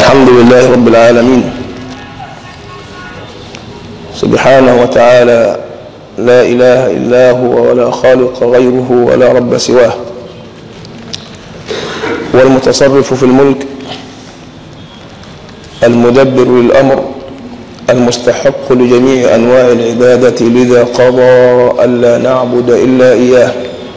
الحمد لله رب العالمين سبحانه وتعالى لا إله إلا هو ولا خالق غيره ولا رب سواه والمتصرف في الملك المدبر للأمر المستحق لجميع أنواع العبادة لذا قضى ألا نعبد إلا إياه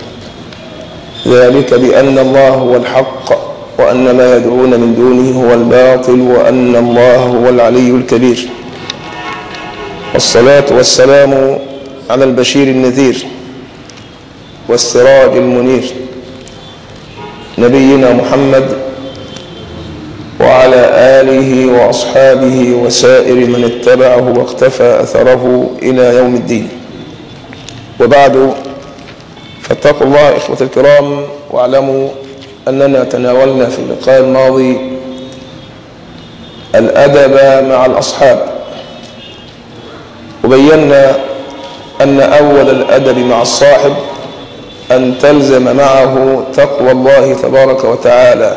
ذلك بأن الله هو الحق وأن ما يدعون من دونه هو الباطل وأن الله هو العلي الكبير والصلاة والسلام على البشير النذير والسراج المنير نبينا محمد وعلى آله وأصحابه وسائر من اتبعه واقتفى أثره إلى يوم الدين وبعد فاتقوا الله إخوة الكرام واعلموا أننا تناولنا في اللقاء الماضي الأدب مع الأصحاب وبينا أن أول الأدب مع الصاحب أن تلزم معه تقوى الله تبارك وتعالى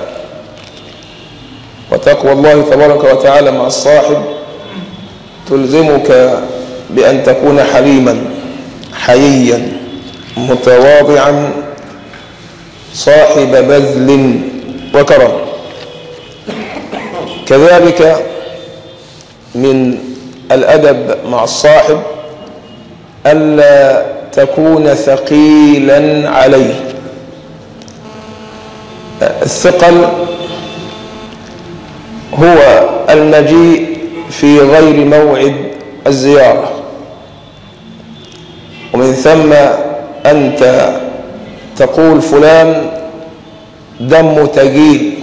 وتقوى الله تبارك وتعالى مع الصاحب تلزمك بأن تكون حليما حييا متواضعا صاحب بذل وكرم كذلك من الأدب مع الصاحب ألا تكون ثقيلا عليه الثقل هو المجيء في غير موعد الزيارة ومن ثم أنت تقول فلان دمه تقيل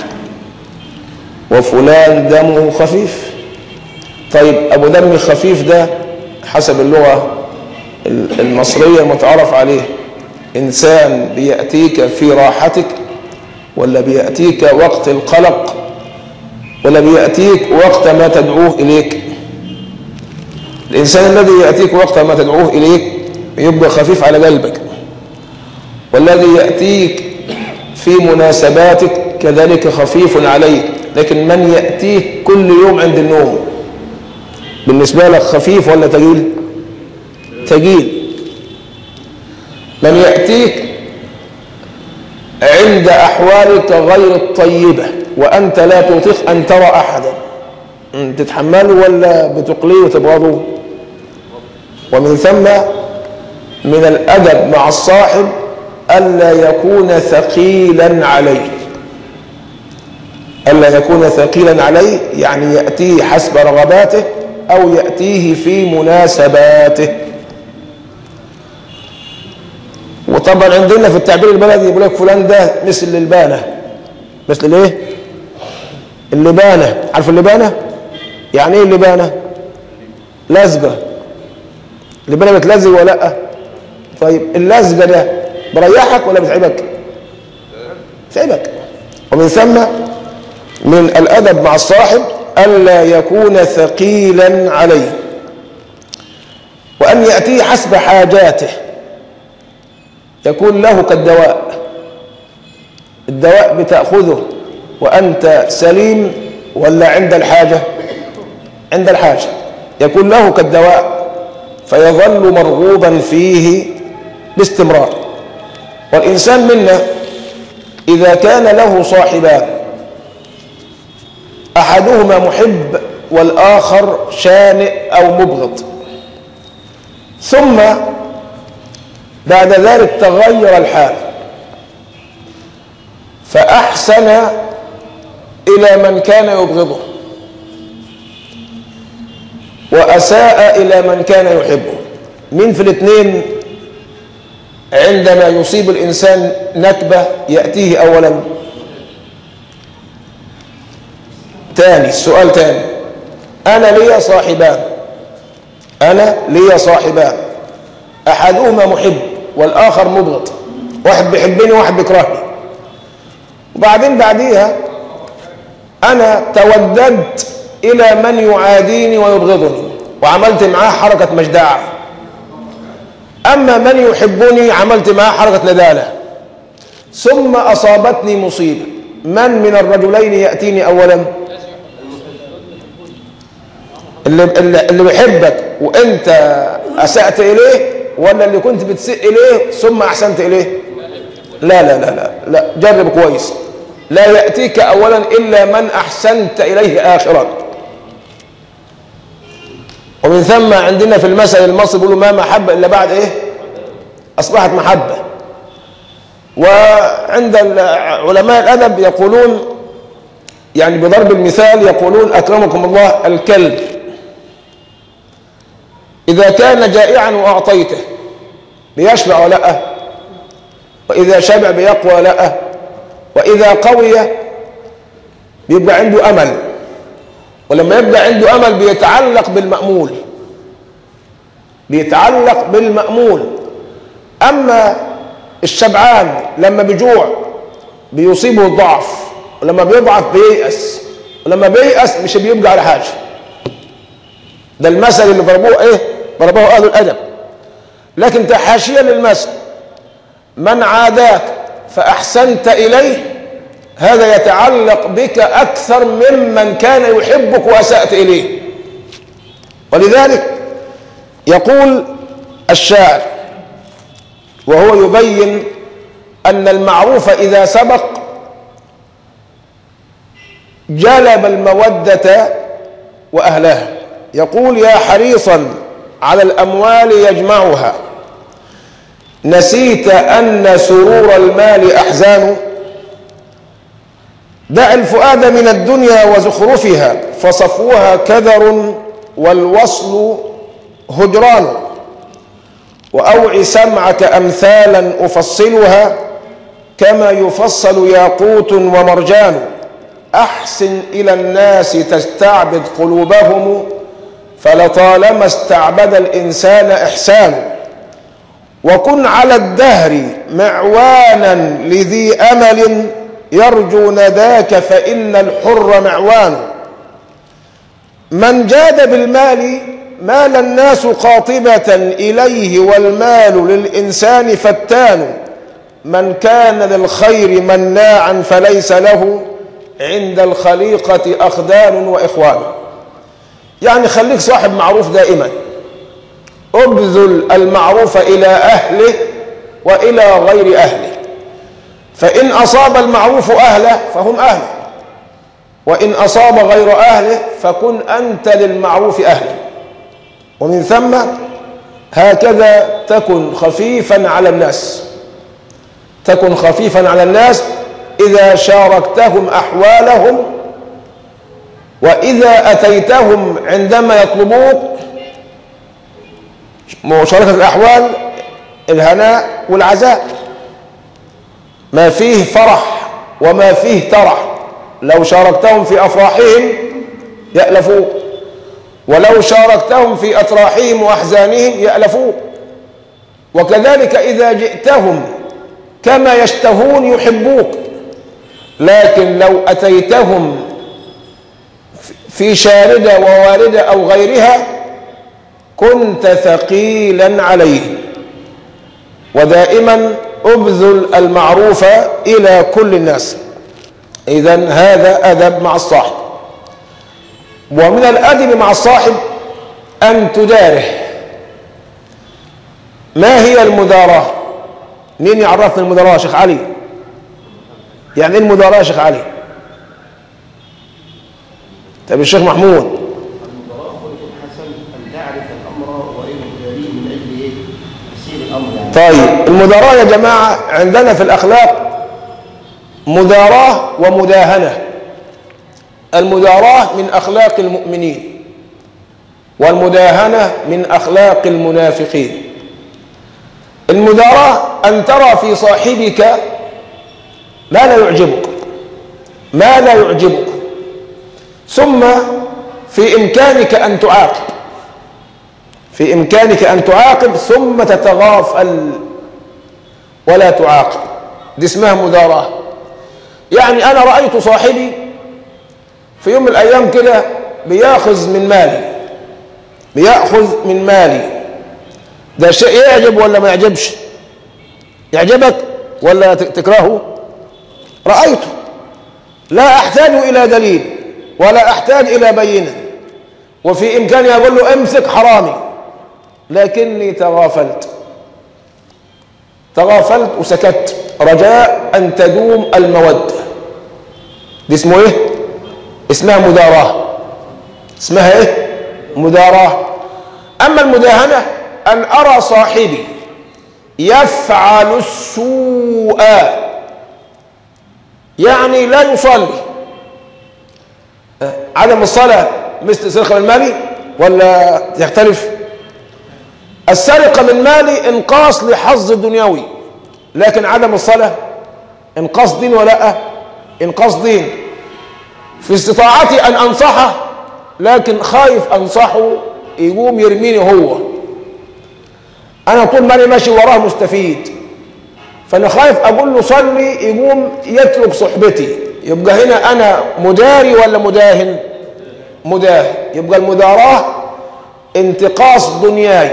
وفلان دمه خفيف طيب أبو دم خفيف ده حسب اللغة المصرية المتعارف عليه إنسان بيأتيك في راحتك ولا بيأتيك وقت القلق ولا بيأتيك وقت ما تدعوه إليك الإنسان الذي يأتيك وقت ما تدعوه إليك يبقى خفيف على قلبك والذي يأتيك في مناسباتك كذلك خفيف عليك لكن من يأتيك كل يوم عند النوم بالنسبة لك خفيف ولا تقيل تقيل من يأتيك عند أحوالك غير الطيبة وأنت لا تطيق أن ترى أحدا تتحمله ولا بتقليه وتبغضه ومن ثم من الأدب مع الصاحب ألا يكون ثقيلا عليه ألا يكون ثقيلا عليه يعني يأتيه حسب رغباته أو يأتيه في مناسباته وطبعا عندنا في التعبير البلدي يقول لك فلان ده مثل اللبانة مثل الايه اللبانة عارف اللبانة يعني ايه اللبانة لزقة اللبانة بتلزق ولا لا طيب اللزقة ده بريحك ولا بتعبك بتعبك ومن ثم من الأدب مع الصاحب ألا يكون ثقيلا عليه وأن يأتيه حسب حاجاته يكون له كالدواء الدواء بتأخذه وأنت سليم ولا عند الحاجة عند الحاجة يكون له كالدواء فيظل مرغوبا فيه باستمرار والإنسان منا إذا كان له صاحبان أحدهما محب والآخر شانئ أو مبغض ثم بعد ذلك تغير الحال فأحسن إلى من كان يبغضه وأساء إلى من كان يحبه من في الاثنين عندما يصيب الإنسان نكبة يأتيه أولا تاني السؤال تاني أنا لي صاحبان أنا لي صاحبان أحدهما محب والآخر مبغض واحد بيحبني وواحد بيكرهني وبعدين بعديها أنا توددت إلى من يعاديني ويبغضني وعملت معاه حركة مجدعة أما من يحبني عملت معاه حركة ندالة ثم أصابتني مصيبة من من الرجلين يأتيني أولا اللي, اللي, اللي بيحبك وانت اسأت اليه ولا اللي كنت بتسئ اليه ثم احسنت اليه لا لا لا لا لا جرب كويس لا يأتيك اولا الا من احسنت اليه اخرا ومن ثم عندنا في المثل المصري بيقولوا ما محبة الا بعد ايه اصبحت محبة وعند علماء الادب يقولون يعني بضرب المثال يقولون اكرمكم الله الكلب إذا كان جائعا وأعطيته بيشبع ولا وإذا شبع بيقوى لا وإذا قوي بيبقى عنده أمل ولما يبقى عنده أمل بيتعلق بالمأمول بيتعلق بالمأمول أما الشبعان لما بيجوع بيصيبه الضعف ولما بيضعف بييأس ولما بييأس مش بيبقى على حاجة ده المثل اللي ضربوه ايه ضربه اهل الادب لكن تحاشيا للمثل من عاداك فاحسنت اليه هذا يتعلق بك اكثر ممن كان يحبك واسات اليه ولذلك يقول الشاعر وهو يبين ان المعروف اذا سبق جلب الموده واهلها يقول يا حريصا على الأموال يجمعها نسيت أن سرور المال أحزان دع الفؤاد من الدنيا وزخرفها فصفوها كذر والوصل هجران وأوع سمعك أمثالا أفصلها كما يفصل ياقوت ومرجان أحسن إلى الناس تستعبد قلوبهم فلطالما استعبد الإنسان إحسان وكن على الدهر معوانا لذي أمل يرجو نداك فإن الحر معوان من جاد بالمال مال الناس قاطبة إليه والمال للإنسان فتان من كان للخير مناعا فليس له عند الخليقة أخدان وإخوان يعني خليك صاحب معروف دائما ابذل المعروف إلى أهله وإلى غير أهله فإن أصاب المعروف أهله فهم أهله وإن أصاب غير أهله فكن أنت للمعروف أهله ومن ثم هكذا تكن خفيفا على الناس تكن خفيفا على الناس إذا شاركتهم أحوالهم وإذا أتيتهم عندما يطلبوك مشاركة الأحوال الهناء والعزاء ما فيه فرح وما فيه ترح لو شاركتهم في أفراحهم يألفوك ولو شاركتهم في أتراحهم وأحزانهم يألفوك وكذلك إذا جئتهم كما يشتهون يحبوك لكن لو أتيتهم في شاردة وواردة أو غيرها كنت ثقيلا عليه ودائما ابذل المعروف إلى كل الناس إذا هذا أدب مع الصاحب ومن الأدب مع الصاحب أن تداره ما هي المداراة مين يعرفنا المداراة شيخ علي يعني ايه المداراة يا شيخ علي طيب الشيخ محمود طيب المداراة يا جماعة عندنا في الأخلاق مداراة ومداهنة المداراة من أخلاق المؤمنين والمداهنة من أخلاق المنافقين المداراة أن ترى في صاحبك ما لا يعجبك ما لا يعجبك ثم في إمكانك أن تعاقب في إمكانك أن تعاقب ثم تتغافل ولا تعاقب دي اسمها مداراة يعني أنا رأيت صاحبي في يوم من الأيام كده بياخذ من مالي بيأخذ من مالي ده شيء يعجب ولا ما يعجبش يعجبك ولا تكرهه رأيته لا أحتاج إلى دليل ولا أحتاج إلى بينة وفي إمكاني أقول له امسك حرامي لكني تغافلت تغافلت وسكت رجاء أن تدوم المودة دي اسمه إيه؟ اسمها مداراة اسمها إيه؟ مداراة أما المداهنة أن أرى صاحبي يفعل السوء يعني لا يصلي عدم الصلاة مثل سرقة من مالي ولا يختلف السرقة من مالي انقاص لحظ دنيوي لكن عدم الصلاة انقاص دين ولا انقاص دين في استطاعتي أن أنصحه لكن خايف أنصحه يقوم يرميني هو أنا طول ما أنا ماشي وراه مستفيد فأنا خايف أقول له صلي يقوم يترك صحبتي يبقى هنا أنا مداري ولا مداهن مداهن يبقى المداراة انتقاص دنياي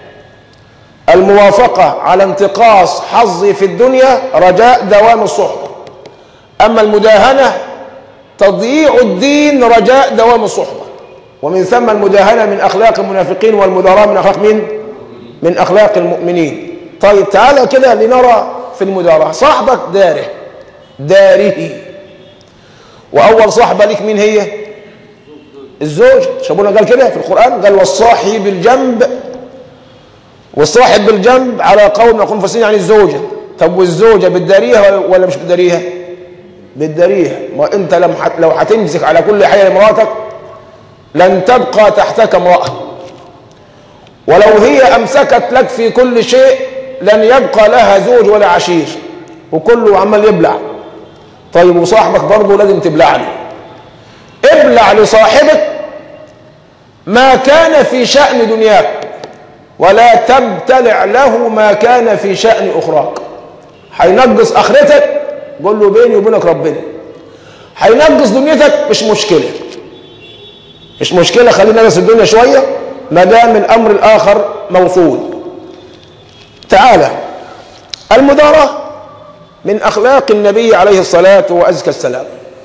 الموافقة على انتقاص حظي في الدنيا رجاء دوام الصحبة أما المداهنة تضييع الدين رجاء دوام الصحبة ومن ثم المداهنة من أخلاق المنافقين والمداراة من أخلاق مين؟ من أخلاق المؤمنين طيب تعالى كده لنرى في المداراة صاحبك داره داره وأول صاحبة لك مين هي؟ الزوج شابونا قال كده في القرآن قال والصاحب بالجنب والصاحب بالجنب على قول نقول مفسرين يعني الزوجة طب والزوجة بتداريها ولا مش بتداريها؟ بتداريها ما أنت لم حت لو هتمسك على كل حاجة لمراتك لن تبقى تحتك امرأة ولو هي أمسكت لك في كل شيء لن يبقى لها زوج ولا عشير وكله عمال يبلع طيب وصاحبك برضه لازم تبلع له ابلع لصاحبك ما كان في شأن دنياك ولا تبتلع له ما كان في شأن أخراك هينقص آخرتك قول له بيني وبينك ربنا هينقص دنيتك مش مشكلة مش مشكلة خلينا نقص الدنيا شوية ما دام الأمر الآخر موصول تعالى المداراة من أخلاق النبي عليه الصلاة وأزكى السلام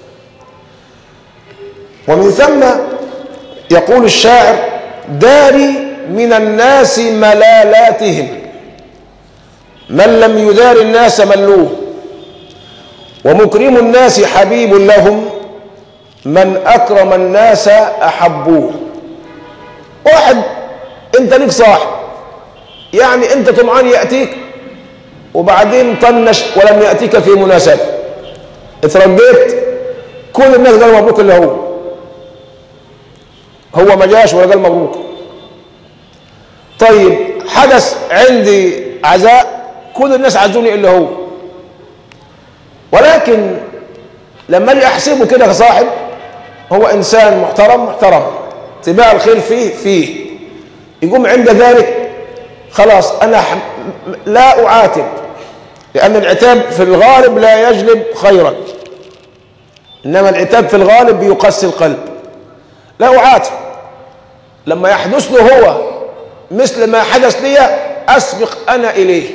ومن ثم يقول الشاعر داري من الناس ملالاتهم من لم يدار الناس ملوه ومكرم الناس حبيب لهم من أكرم الناس أحبوه واحد انت ليك صاحب يعني انت طمعان يأتيك وبعدين طنش ولم يأتيك في مناسبة اترجيت كل الناس قالوا مبروك الا هو هو ما جاش ولا قال مبروك طيب حدث عندي عزاء كل الناس عزوني الا هو ولكن لما اجي احسبه كده كصاحب هو انسان محترم محترم اتباع الخير فيه فيه يقوم عند ذلك خلاص انا لا اعاتب لان العتاب في الغالب لا يجلب خيرا انما العتاب في الغالب بيقسي القلب لا اعاتب لما يحدث له هو مثل ما حدث لي اسبق انا اليه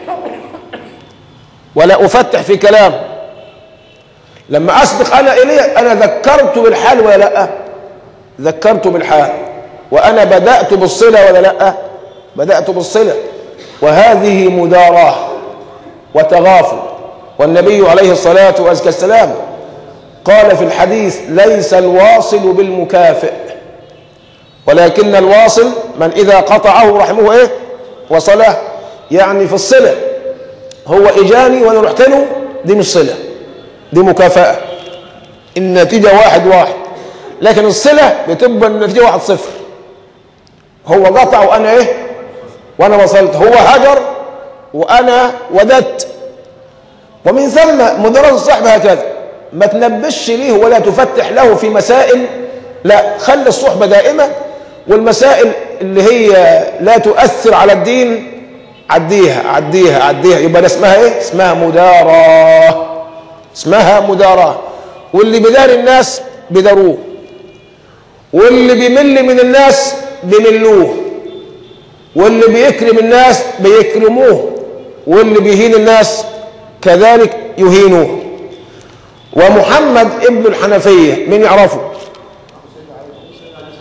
ولا افتح في كلام لما اسبق انا اليه انا ذكرت بالحال ولا لا ذكرت بالحال وانا بدات بالصله ولا لا بدات بالصله وهذه مداراه وتغافل والنبي عليه الصلاه والسلام قال في الحديث ليس الواصل بالمكافئ ولكن الواصل من اذا قطعه رحمه ايه وصله يعني في الصله هو اجاني وانا رحت له دي مش صله دي مكافاه النتيجه واحد واحد لكن الصله بتبقى النتيجه واحد صفر هو قطع وانا ايه وانا وصلت هو هجر وانا وددت ومن ثم مدرس الصحب هكذا ما تنبش ليه ولا تفتح له في مسائل لا خلي الصحبه دائمه والمسائل اللي هي لا تؤثر على الدين عديها عديها عديها يبقى ده اسمها ايه اسمها مداراه اسمها مداراه واللي بدار الناس بداروه واللي بيمل من الناس بيملوه واللي بيكرم الناس بيكرموه واللي بيهين الناس كذلك يهينوه ومحمد ابن الحنفية من يعرفه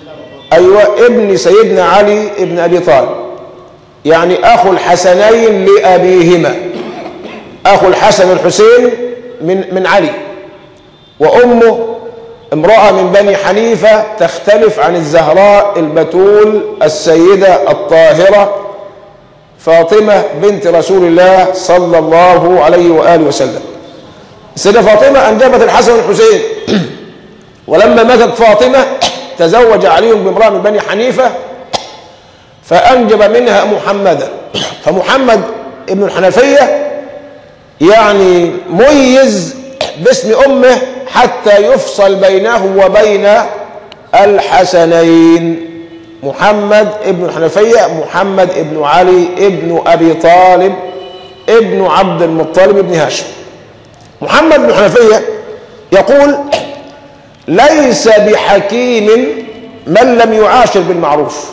أيوة ابن سيدنا علي ابن أبي طالب يعني أخو الحسنين لأبيهما أخو الحسن الحسين من, من علي وأمه امرأة من بني حنيفة تختلف عن الزهراء البتول السيدة الطاهرة فاطمة بنت رسول الله صلى الله عليه وآله وسلم السيدة فاطمة أنجبت الحسن والحسين ولما ماتت فاطمة تزوج علي بامرأة من بني حنيفة فأنجب منها محمدا فمحمد ابن الحنفية يعني ميز باسم أمه حتى يفصل بينه وبين الحسنين محمد ابن الحنفية محمد ابن علي ابن أبي طالب ابن عبد المطلب ابن هاشم محمد بن الحنفية يقول ليس بحكيم من لم يعاشر بالمعروف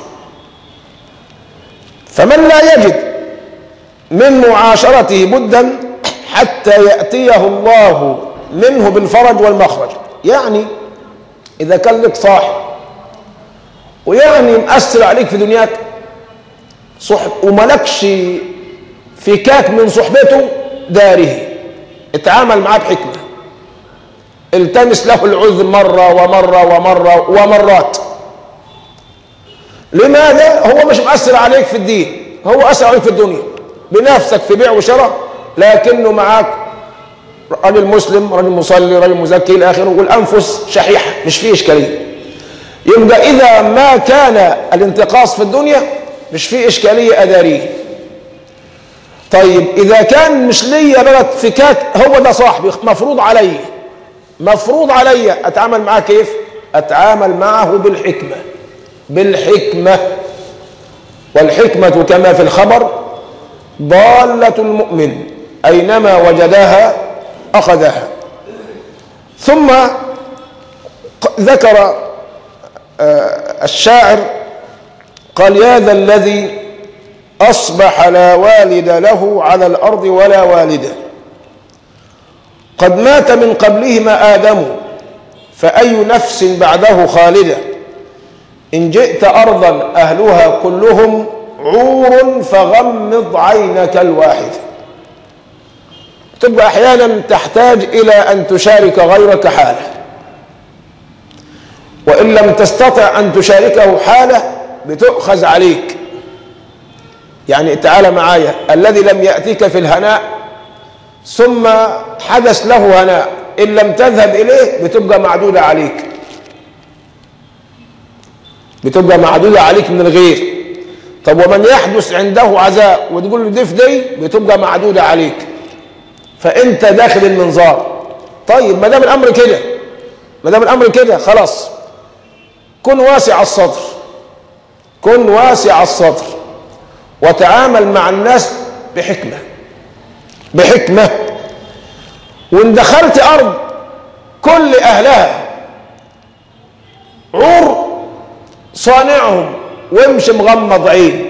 فمن لا يجد من معاشرته بدا حتى يأتيه الله منه بالفرج والمخرج يعني إذا كان لك صاحب ويعني مأثر عليك في دنياك صحب وملكش فكاك من صحبته داره اتعامل معاه بحكمة التمس له العذر مرة ومرة ومرة ومرات لماذا؟ هو مش مأثر عليك في الدين هو أثر عليك في الدنيا بنفسك في بيع وشراء لكنه معاك راجل مسلم راجل مصلي راجل مزكي الى اخره والانفس شحيحه مش فيه اشكاليه يبقى اذا ما كان الانتقاص في الدنيا مش فيه اشكاليه اداريه طيب اذا كان مش ليا بقى فكاك هو ده صاحبي مفروض علي مفروض علي اتعامل معاه كيف اتعامل معه بالحكمه بالحكمه والحكمه كما في الخبر ضاله المؤمن اينما وجدها أخذها ثم ذكر الشاعر قال يا ذا الذي أصبح لا والد له على الأرض ولا والده قد مات من قبلهما آدم فأي نفس بعده خالدة إن جئت أرضا أهلها كلهم عور فغمض عينك الواحد تبقى احيانا تحتاج الى ان تشارك غيرك حاله وان لم تستطع ان تشاركه حاله بتؤخذ عليك يعني تعال معايا الذي لم ياتيك في الهناء ثم حدث له هناء ان لم تذهب اليه بتبقى معدوده عليك بتبقى معدوده عليك من الغير طب ومن يحدث عنده عزاء وتقول له دي في دي بتبقى معدوده عليك فانت داخل المنظار طيب ما دام الامر كده ما دام الامر كده خلاص كن واسع الصدر كن واسع الصدر وتعامل مع الناس بحكمه بحكمه وان دخلت ارض كل اهلها عور صانعهم وامشي مغمض عين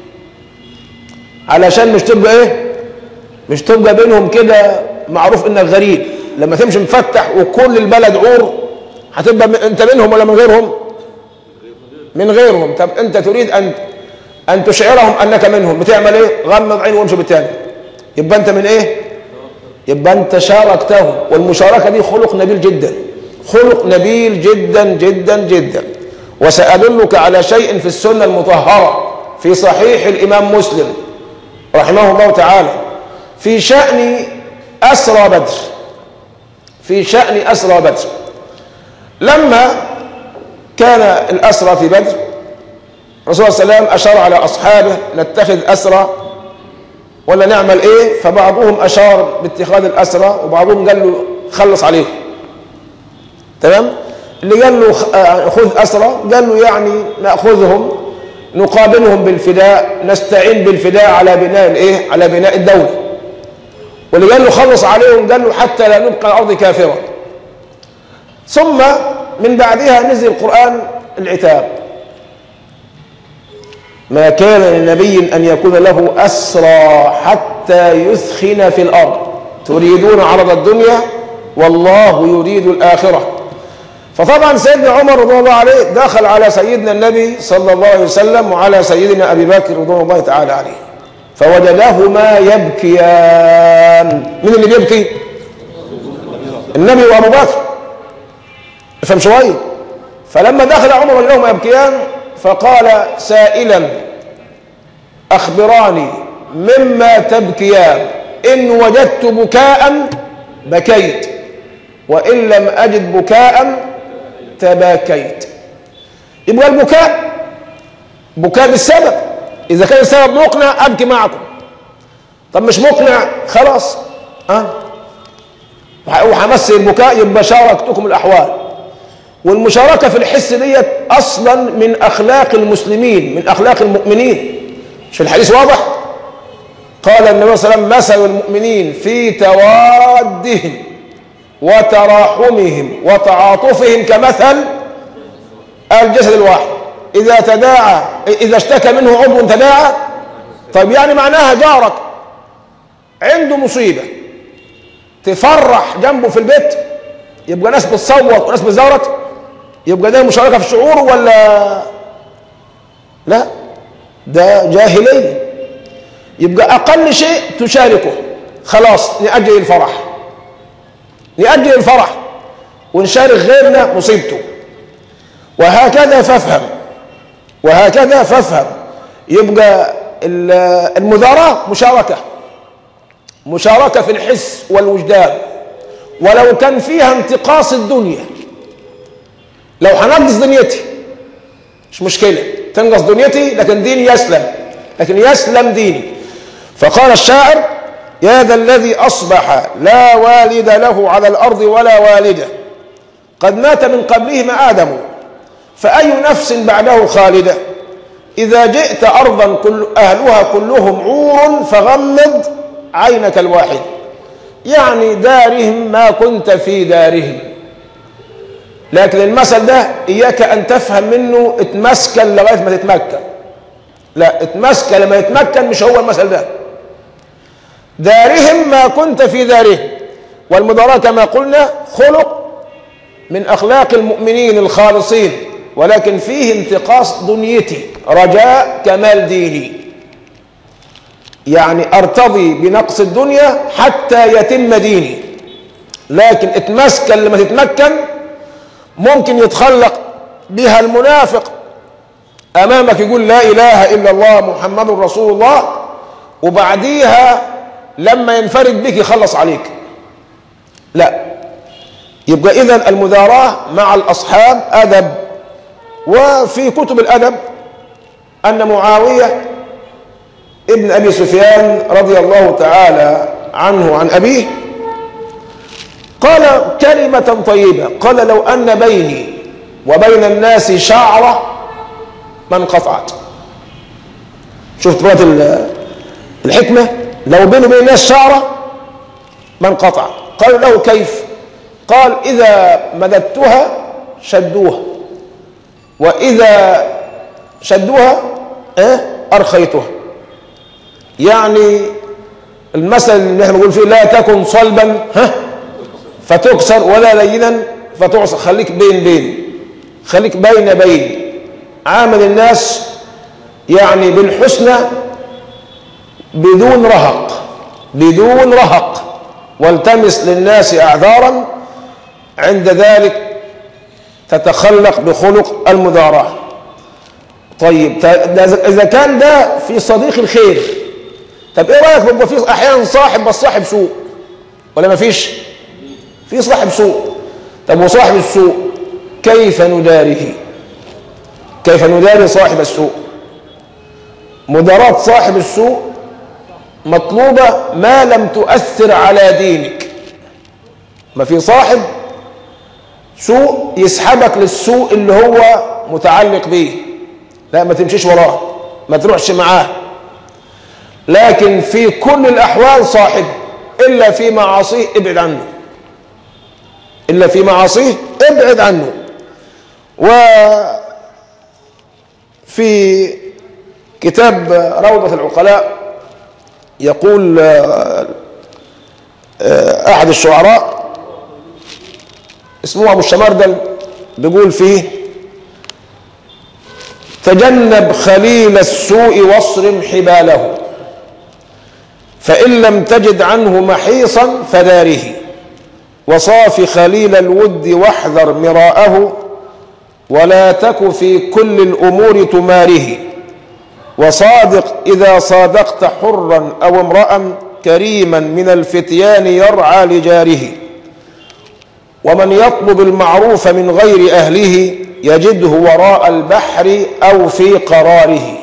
علشان مش تبقى ايه مش تبقى بينهم كده معروف انك غريب لما تمشي مفتح وكل البلد عور هتبقى انت منهم ولا من غيرهم من غيرهم طب انت تريد ان ان تشعرهم انك منهم بتعمل ايه غمض عين وامشي بالتاني يبقى انت من ايه يبقى انت شاركتهم والمشاركه دي خلق نبيل جدا خلق نبيل جدا جدا جدا وسادلك على شيء في السنه المطهره في صحيح الامام مسلم رحمه الله تعالى في شأن أسرى بدر في شأن أسرى بدر لما كان الأسرى في بدر الرسول صلى الله عليه وسلم أشار على أصحابه نتخذ أسرى ولا نعمل إيه فبعضهم أشار باتخاذ الأسرى وبعضهم قال له خلص عليهم تمام اللي قال له خذ أسرى قال له يعني نأخذهم نقابلهم بالفداء نستعين بالفداء على بناء الايه على بناء الدوله واللي قال له خلص عليهم قال له حتى لا نبقى الارض كافره ثم من بعدها نزل القران العتاب ما كان لنبي ان يكون له اسرى حتى يثخن في الارض تريدون عرض الدنيا والله يريد الاخره فطبعا سيدنا عمر رضي الله عليه دخل على سيدنا النبي صلى الله عليه وسلم وعلى سيدنا أبي بكر رضوان الله تعالى عليه فوجدهما يبكيان مين اللي بيبكي النبي وابو بكر افهم شويه فلما دخل عمر وجدهما يبكيان فقال سائلا اخبراني مما تبكيان ان وجدت بكاء بكيت وان لم اجد بكاء تباكيت يبقى البكاء بكاء بالسبب اذا كان السبب مقنع ابكي معكم طب مش مقنع خلاص اه وهمثل البكاء يبقى شاركتكم الاحوال والمشاركه في الحس ديت اصلا من اخلاق المسلمين من اخلاق المؤمنين مش في الحديث واضح قال النبي صلى الله عليه وسلم مثل المؤمنين في توادهم وتراحمهم وتعاطفهم كمثل الجسد الواحد إذا تداعى إذا اشتكى منه عضو تداعى طيب يعني معناها جارك عنده مصيبة تفرح جنبه في البيت يبقى ناس بتصوت وناس بتزورت يبقى ده مشاركة في الشعور ولا لا ده جاهلية يبقى أقل شيء تشاركه خلاص نأجل الفرح نأجل الفرح ونشارك غيرنا مصيبته وهكذا فافهم وهكذا فافهم يبقى المداراة مشاركة مشاركة في الحس والوجدان ولو كان فيها انتقاص الدنيا لو هنقص دنيتي مش مشكلة تنقص دنيتي لكن ديني يسلم لكن يسلم ديني فقال الشاعر يا ذا الذي أصبح لا والد له على الأرض ولا والدة قد مات من قبلهما آدم فأي نفس بعده خالدة إذا جئت أرضا كل أهلها كلهم عور فغمض عينك الواحد يعني دارهم ما كنت في دارهم لكن المثل ده إياك أن تفهم منه اتمسكن لغاية ما تتمكن لا اتمسكن لما يتمكن مش هو المثل ده دارهم ما كنت في دارهم والمداراة كما قلنا خلق من أخلاق المؤمنين الخالصين ولكن فيه انتقاص دنيتي رجاء كمال ديني يعني ارتضي بنقص الدنيا حتى يتم ديني لكن اتمسكن لما تتمكن ممكن يتخلق بها المنافق امامك يقول لا اله الا الله محمد رسول الله وبعديها لما ينفرد بك يخلص عليك لا يبقى اذا المداراة مع الاصحاب ادب وفي كتب الادب ان معاوية ابن ابي سفيان رضي الله تعالى عنه عن ابيه قال كلمة طيبة قال لو ان بيني وبين الناس شعرة ما انقطعت شفت بقى الحكمة لو بيني وبين الناس شعرة ما انقطع قالوا له كيف قال إذا مددتها شدوها وإذا شدوها اه أرخيتها يعني المثل اللي احنا بنقول فيه لا تكن صلبا ها فتكسر ولا لينا فتعصر خليك بين بين خليك بين بين عامل الناس يعني بالحسنى بدون رهق بدون رهق والتمس للناس اعذارا عند ذلك تتخلق بخلق المداراة طيب اذا كان ده في صديق الخير طب ايه رايك بيبقى في احيانا صاحب بس صاحب سوء ولا ما فيش في صاحب سوء طب وصاحب السوء كيف نداره كيف نداري صاحب السوء مداراة صاحب السوء مطلوبة ما لم تؤثر على دينك ما في صاحب سوء يسحبك للسوء اللي هو متعلق به لا ما تمشيش وراه ما تروحش معاه لكن في كل الأحوال صاحب إلا في معاصيه ابعد عنه إلا في معاصيه ابعد عنه وفي كتاب روضة العقلاء يقول أحد الشعراء اسمه أبو الشمردل بيقول فيه تجنب خليل السوء واصرم حباله فإن لم تجد عنه محيصا فداره وصاف خليل الود واحذر مراءه ولا تك في كل الأمور تماره وصادق إذا صادقت حرا أو امرأ كريما من الفتيان يرعى لجاره ومن يطلب المعروف من غير أهله يجده وراء البحر أو في قراره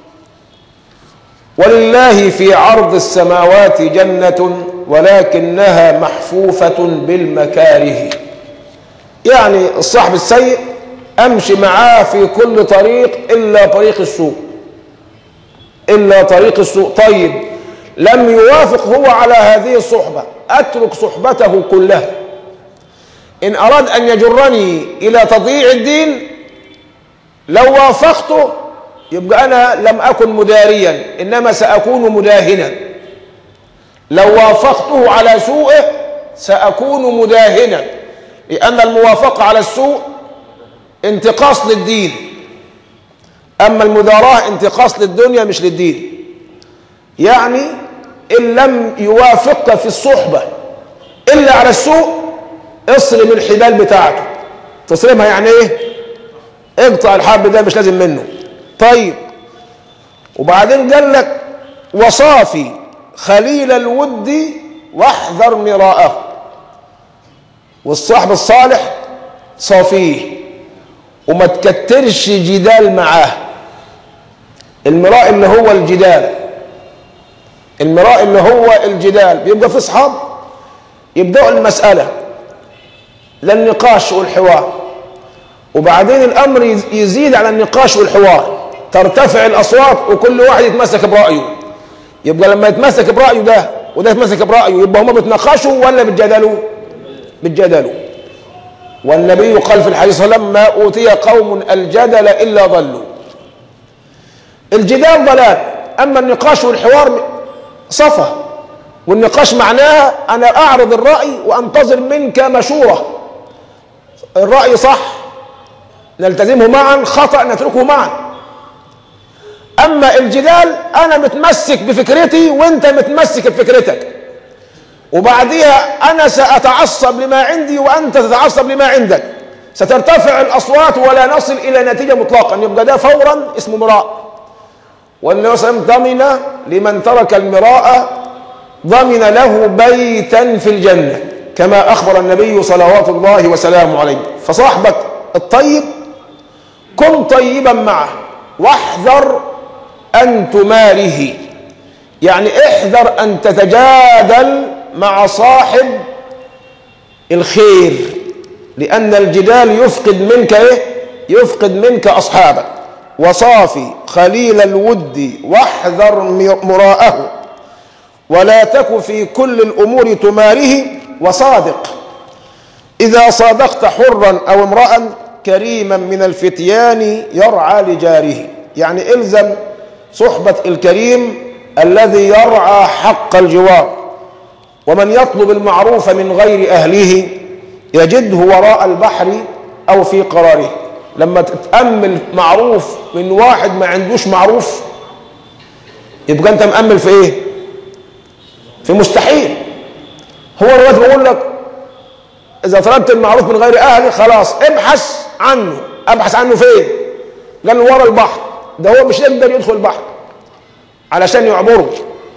ولله في عرض السماوات جنة ولكنها محفوفة بالمكاره يعني الصاحب السيء أمشي معاه في كل طريق إلا طريق السوء إلا طريق السوء طيب لم يوافق هو على هذه الصحبة أترك صحبته كلها إن أراد أن يجرني إلى تضييع الدين لو وافقته يبقى أنا لم أكن مداريا إنما سأكون مداهنا لو وافقته على سوءه سأكون مداهنا لأن الموافقة على السوء انتقاص للدين أما المداراة انتقاص للدنيا مش للدين يعني إن لم يوافقك في الصحبة إلا على السوء اصرم الحبال بتاعته تصرمها يعني ايه اقطع الحبل ده مش لازم منه طيب وبعدين قال لك وصافي خليل الود واحذر مراءه والصاحب الصالح صافيه وما تكترش جدال معاه المراء اللي هو الجدال المراء اللي هو الجدال بيبقى في اصحاب يبداوا المساله للنقاش والحوار وبعدين الامر يزيد على النقاش والحوار ترتفع الاصوات وكل واحد يتمسك برايه يبقى لما يتمسك برايه ده وده يتمسك برايه يبقى هما بيتناقشوا ولا بيتجادلوا بيتجادلوا والنبي قال في الحديث صلى الله عليه وسلم ما اوتي قوم الجدل الا ضلوا الجدال ضلال اما النقاش والحوار صفا والنقاش معناها انا اعرض الراي وانتظر منك مشوره الراي صح نلتزمه معا خطا نتركه معا اما الجدال انا متمسك بفكرتي وانت متمسك بفكرتك وبعديها انا ساتعصب لما عندي وانت تتعصب لما عندك سترتفع الاصوات ولا نصل الى نتيجه مطلقا يبقى ده فورا اسمه مراء والنبي صلى الله عليه وسلم ضمن لمن ترك المراء ضمن له بيتا في الجنه كما اخبر النبي صلوات الله وسلامه عليه فصاحبك الطيب كن طيبا معه واحذر ان تماره يعني احذر ان تتجادل مع صاحب الخير لان الجدال يفقد منك ايه يفقد منك اصحابك وصافي خليل الود واحذر مراءه ولا تك في كل الامور تماره وصادق اذا صادقت حرا او امرا كريما من الفتيان يرعى لجاره يعني الزم صحبه الكريم الذي يرعى حق الجوار ومن يطلب المعروف من غير اهله يجده وراء البحر او في قراره لما تتامل معروف من واحد ما عندوش معروف يبقى انت مامل في ايه في مستحيل هو دلوقتي بقول لك اذا طلبت المعروف من غير اهلي خلاص ابحث عنه ابحث عنه فين قال ورا البحر ده هو مش يقدر يدخل البحر علشان يعبره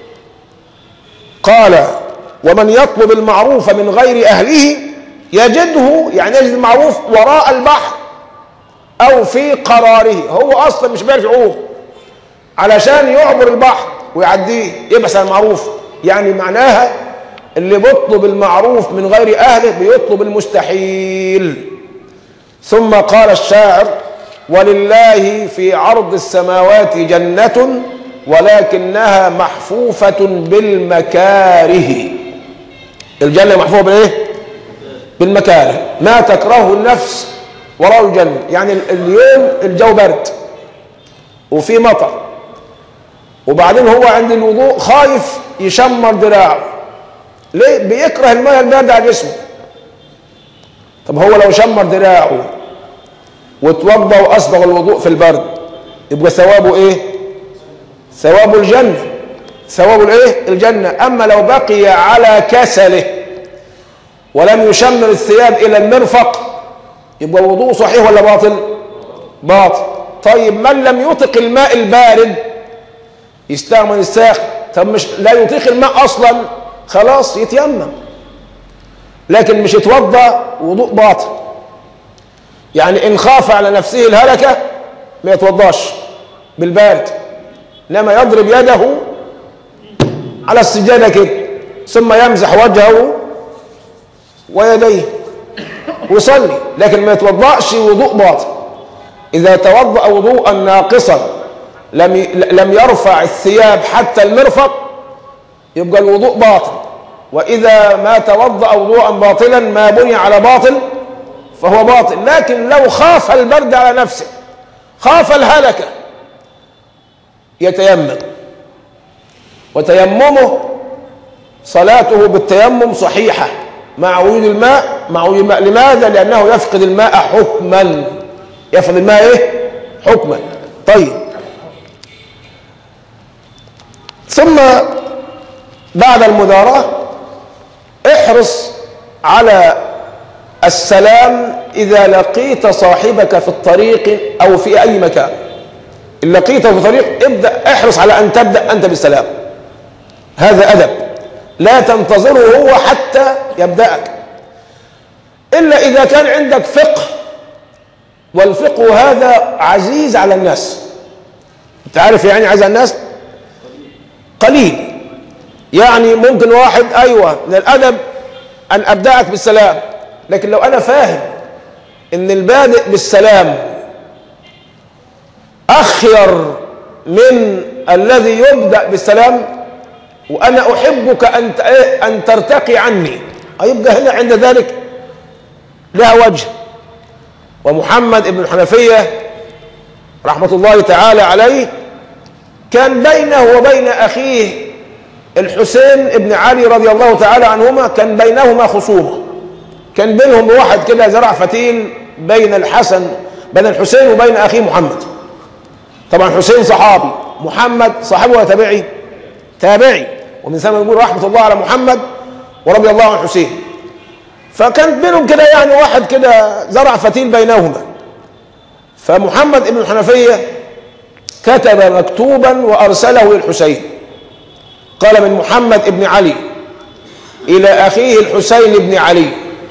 قال ومن يطلب المعروف من غير اهله يجده يعني يجد المعروف وراء البحر او في قراره هو اصلا مش بيعرف يعوم علشان يعبر البحر ويعديه يبحث عن المعروف يعني معناها اللي بيطلب المعروف من غير اهله بيطلب المستحيل ثم قال الشاعر ولله في عرض السماوات جنة ولكنها محفوفة بالمكاره الجنة محفوفة بالايه؟ بالمكاره ما تكرهه النفس وراء الجنة يعني اليوم الجو برد وفي مطر وبعدين هو عند الوضوء خايف يشمر دراعه ليه بيكره المياه البارده على جسمه طب هو لو شمر دراعه وتوضى وأسبغ الوضوء في البرد يبقى ثوابه إيه ثواب الجنة ثواب الإيه الجنة أما لو بقي على كسله ولم يشمر الثياب إلى المرفق يبقى الوضوء صحيح ولا باطل باطل طيب من لم يطق الماء البارد يستعمل الساخن طب مش لا يطيق الماء اصلا خلاص يتيمم لكن مش يتوضا وضوء باطل يعني ان خاف على نفسه الهلكه ما يتوضاش بالبارد انما يضرب يده على السجاده كده ثم يمسح وجهه ويديه ويصلي لكن ما يتوضاش وضوء باطل اذا توضا وضوءا ناقصا لم لم يرفع الثياب حتى المرفق يبقى الوضوء باطل واذا ما توضا وضوءا باطلا ما بني على باطل فهو باطل لكن لو خاف البرد على نفسه خاف الهلكه يتيمم وتيممه صلاته بالتيمم صحيحه مع وجود الماء مع وجود الماء لماذا لانه يفقد الماء حكما يفقد الماء ايه حكما طيب ثم بعد المداراة احرص على السلام إذا لقيت صاحبك في الطريق أو في أي مكان إن لقيته في طريق ابدأ احرص على أن تبدأ أنت بالسلام هذا أدب لا تنتظره هو حتى يبدأك إلا إذا كان عندك فقه والفقه هذا عزيز على الناس أنت عارف يعني عزيز على الناس قليل يعني ممكن واحد ايوه من الادب ان ابداك بالسلام لكن لو انا فاهم ان البادئ بالسلام اخير من الذي يبدا بالسلام وانا احبك ان ان ترتقي عني يبقى هنا عند ذلك لها وجه ومحمد بن الحنفيه رحمه الله تعالى عليه كان بينه وبين أخيه الحسين ابن علي رضي الله تعالى عنهما كان بينهما خصومة كان بينهم واحد كده زرع فتيل بين الحسن بين الحسين وبين أخيه محمد طبعا حسين صحابي محمد صاحبه ولا تابعي تابعي ومن ثم يقول رحمة الله على محمد ورضي الله عن حسين فكان بينهم كده يعني واحد كده زرع فتيل بينهما فمحمد ابن الحنفيه كتب مكتوبا وارسله للحسين قال من محمد بن علي الى اخيه الحسين بن علي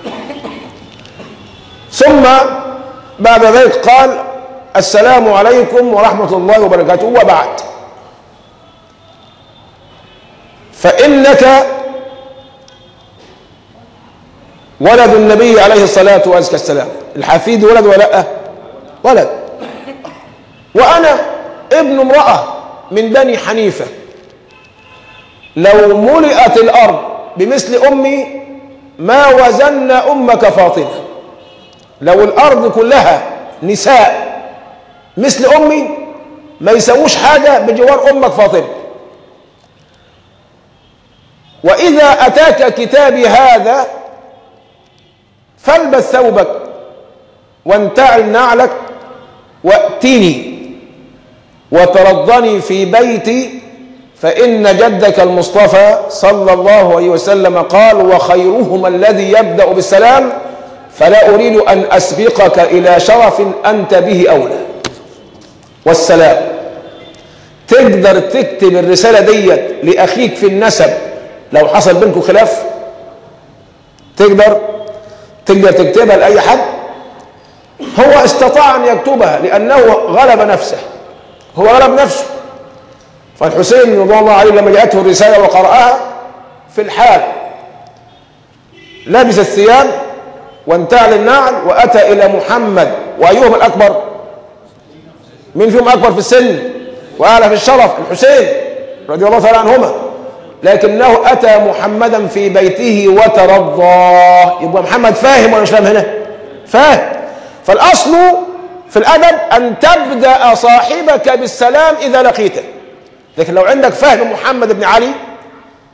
ثم بعد ذلك قال السلام عليكم ورحمه الله وبركاته وبعد فانك ولد النبي عليه الصلاه والسلام الحفيد ولد ولا لا ولد وانا ابن امرأة من بني حنيفة لو ملئت الأرض بمثل أمي ما وزن أمك فاطمة لو الأرض كلها نساء مثل أمي ما يسووش حاجة بجوار أمك فاطمة وإذا أتاك كتابي هذا فالبس ثوبك وانتعل نعلك واتني وترضني في بيتي فإن جدك المصطفى صلى الله عليه وسلم قال وخيرهما الذي يبدأ بالسلام فلا أريد أن أسبقك إلى شرف أنت به أولى والسلام تقدر تكتب الرسالة ديت لأخيك في النسب لو حصل بينكم خلاف تقدر تقدر تكتبها لأي حد هو استطاع أن يكتبها لأنه غلب نفسه هو غلب نفسه فالحسين رضي الله عليه لما جاءته الرسالة وقرأها في الحال لبس الثياب وانتعل النعل وأتى إلى محمد وأيهما الأكبر مين فيهم أكبر في السن وأعلى في الشرف الحسين رضي الله تعالى عنهما لكنه أتى محمدا في بيته وترضاه يبقى محمد فاهم ولا مش فاهم هنا فاهم فالأصل في الأدب أن تبدأ صاحبك بالسلام إذا لقيته لكن لو عندك فهم محمد بن علي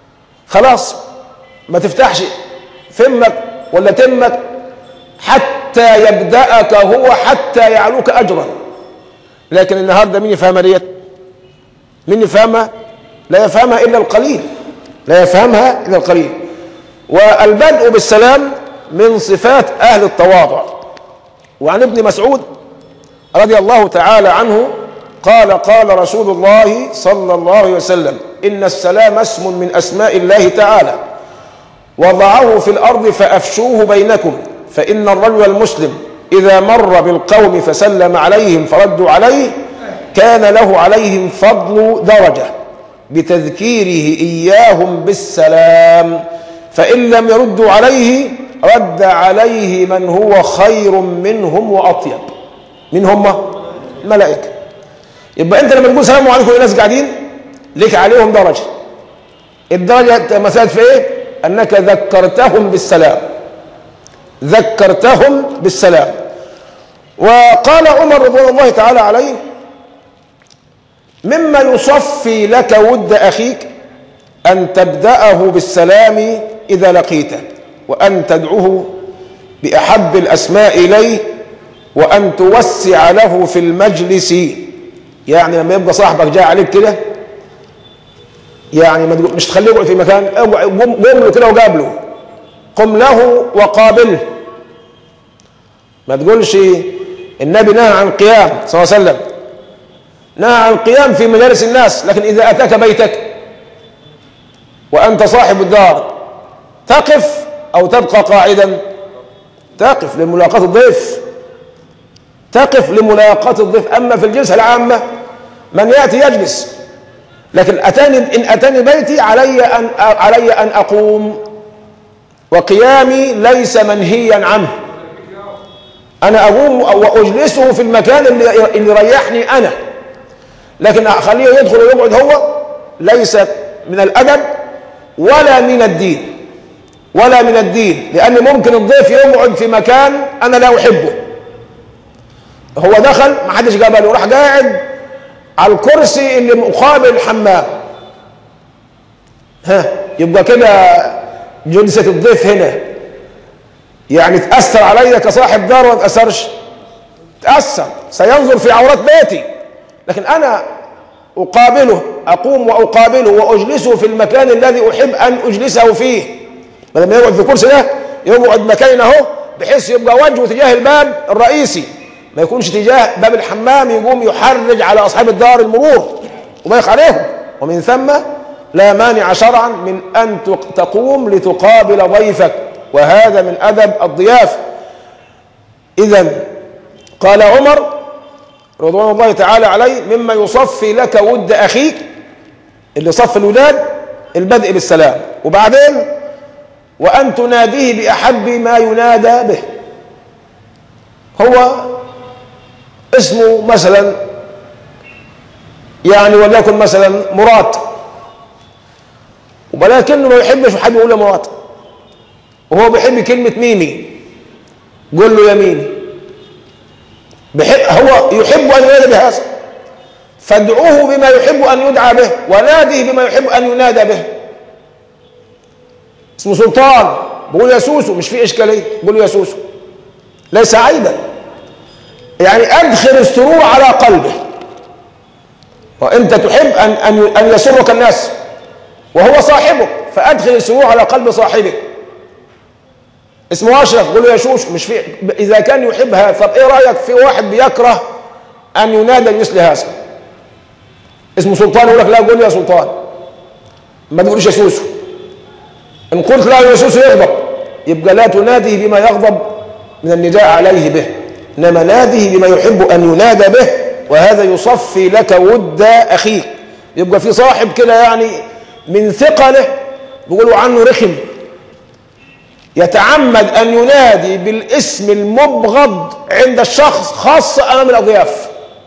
خلاص ما تفتحش فمك ولا تمك حتى حتى يبدأك هو حتى يعلوك أجرا لكن النهارده مين يفهمها ديت؟ مين يفهمها؟ لا يفهمها إلا القليل لا يفهمها إلا القليل والبدء بالسلام من صفات أهل التواضع وعن ابن مسعود رضي الله تعالى عنه قال قال رسول الله صلى الله عليه وسلم إن السلام اسم من أسماء الله تعالى وضعه في الأرض فأفشوه بينكم فإن الرجل المسلم إذا مر بالقوم فسلم عليهم فردوا عليه كان له عليهم فضل درجة بتذكيره إياهم بالسلام فإن لم يردوا عليه رد عليه من هو خير منهم وأطيب من هم؟ الملائكة يبقى أنت لما تقول سلام عليكم لناس قاعدين لك عليهم درجة الدرجة مثلت في إيه؟ أنك ذكرتهم بالسلام ذكرتهم بالسلام وقال عمر رضوان الله تعالى عليه مما يصفي لك ود أخيك أن تبدأه بالسلام إذا لقيته وأن تدعوه بأحب الأسماء إليه وأن توسع له في المجلس يعني لما يبقى صاحبك جاي عليك كده يعني مش تخليه يقعد في مكان قم له كده وقابله قم له وقابله ما تقولش النبي نهى عن القيام صلى الله عليه وسلم نهى عن القيام في مجالس الناس لكن إذا أتاك بيتك وأنت صاحب الدار تقف أو تبقى قاعدا تقف لملاقاة الضيف تقف لملاقاة الضيف أما في الجلسة العامة من يأتي يجلس لكن أتاني إن أتاني بيتي علي أن علي أن أقوم وقيامي ليس منهيا عنه أنا أقوم وأجلسه في المكان اللي اللي يريحني أنا لكن أخليه يدخل ويقعد هو ليس من الأدب ولا من الدين ولا من الدين لأن ممكن الضيف يقعد في مكان أنا لا أحبه هو دخل ما حدش قابله راح قاعد على الكرسي اللي مقابل الحمام ها يبقى كده جلسة الضيف هنا يعني تأثر علي كصاحب دار ولا تأثرش تأثر سينظر في عورات بيتي لكن أنا أقابله أقوم وأقابله وأجلسه في المكان الذي أحب أن أجلسه فيه بدل ما يقعد في الكرسي ده يقعد مكان أهو بحيث يبقى وجهه تجاه الباب الرئيسي ما يكونش تجاه باب الحمام يقوم يحرج على أصحاب الدار المرور وضيق عليهم ومن ثم لا مانع شرعا من أن تقوم لتقابل ضيفك وهذا من أدب الضيافة إذا قال عمر رضوان الله تعالى عليه مما يصفي لك ود أخيك اللي صف الولاد البدء بالسلام وبعدين وأن تناديه بأحب ما ينادى به هو اسمه مثلا يعني وليكن مثلا مراد ولكنه ما يحبش حد يقول له مراد وهو بيحب كلمة ميمي قول له يا ميمي بحب هو يحب أن ينادى بهذا فادعوه بما يحب أن يدعى به وناديه بما يحب أن ينادى به اسمه سلطان بقول يا سوسو مش في إشكالية بقول يا سوسو ليس عيبا يعني أدخل السرور على قلبه وأنت تحب أن أن أن يسرك الناس وهو صاحبك فأدخل السرور على قلب صاحبك اسمه أشرف قول له يا شوش مش في إذا كان يحبها طب إيه رأيك في واحد بيكره أن ينادى مثل هذا اسمه سلطان يقول لك لا قول يا سلطان ما تقولش يا سوسو إن قلت لا يا سوسو يغضب يبقى لا تنادي بما يغضب من النداء عليه به إنما ناديه بما يحب أن ينادى به وهذا يصفي لك ود أخيك يبقى في صاحب كده يعني من ثقله بيقولوا عنه رخم يتعمد أن ينادي بالاسم المبغض عند الشخص خاصة أمام الأضياف